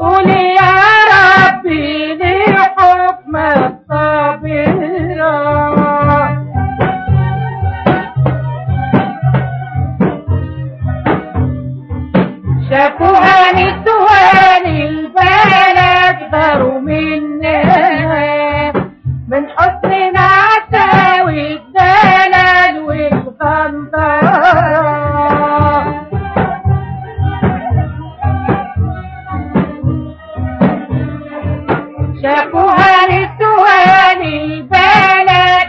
قول يا ربي لي حكم الصابرة شافوها نسوان البلد غاروا منها من حسن عتاوي الدلال والغندرة شافوها نسوان البلد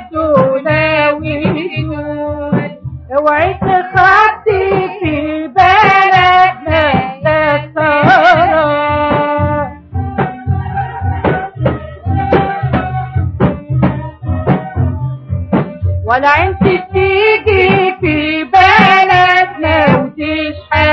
دولويون اوعي تخطي في بلدنا تسارة ولا انت تيجي في بلدنا وتشحن